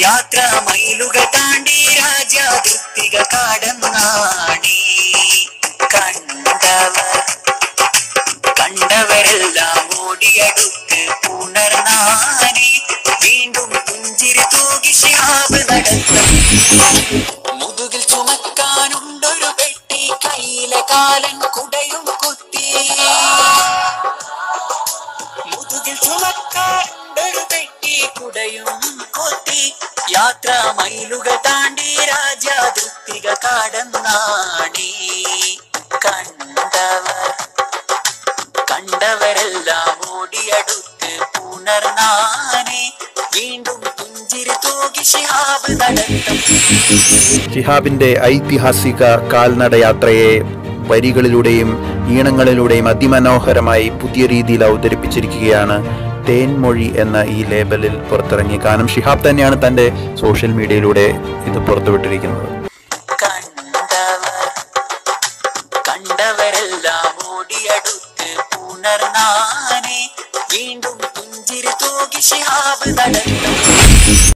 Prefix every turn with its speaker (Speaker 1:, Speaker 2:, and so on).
Speaker 1: യാത്ര മൈലുകൾ താണ്ടി രാജാതിർത്തിക കടന്നാടി കണ്ടവർ കണ്ടവരെല്ലാം ഓടിയടുത്ത് പുണർന്നാനെ വീണ്ടും പുഞ്ചിരി തൂകി ശിഹാബ് നടത്തും മുതുകിൽ ചുമക്കാനുണ്ടൊരു പെട്ടി കയ്യിലെ കാലൻ കുടയും കുത്തി മുതുകിൽ ചുമക്കാനുണ്ടൊരു പെട്ടി കുടയും കുത്തി യാത്ര മൈലുകൾ താണ്ടി രാജാതിർത്തിക കടന്നാടി കണ്ടവർ കണ്ടവരെല്ലാം ഓടിയടുത്ത് പുണർന്നാനെ വീണ്ടും പുഞ്ചിരി തൂകി ശിഹാബ് നടത്തും
Speaker 2: ഷിഹാബിന്റെ ഐതിഹാസിക കാൽനടയാത്രയെ വരികളിലൂടെയും ഈണങ്ങളിലൂടെയും അതിമനോഹരമായി പുതിയ രീതിയിൽ അവതരിപ്പിച്ചിരിക്കുകയാണ് തേൻമൊഴി എന്ന ഈ ലേബലിൽ പുറത്തിറങ്ങിയ ഗാനം ഷിഹാബ് തന്നെയാണ് തന്റെ സോഷ്യൽ മീഡിയയിലൂടെ ഇത് പുറത്തുവിട്ടിരിക്കുന്നത്
Speaker 1: കണ്ടവർ കണ്ടവരെല്ലാം ഓടിയടുത്ത് പുണർന്നാനെ വീണ്ടും പുഞ്ചിരി തൂകി ശിഹാബ് നടത്തും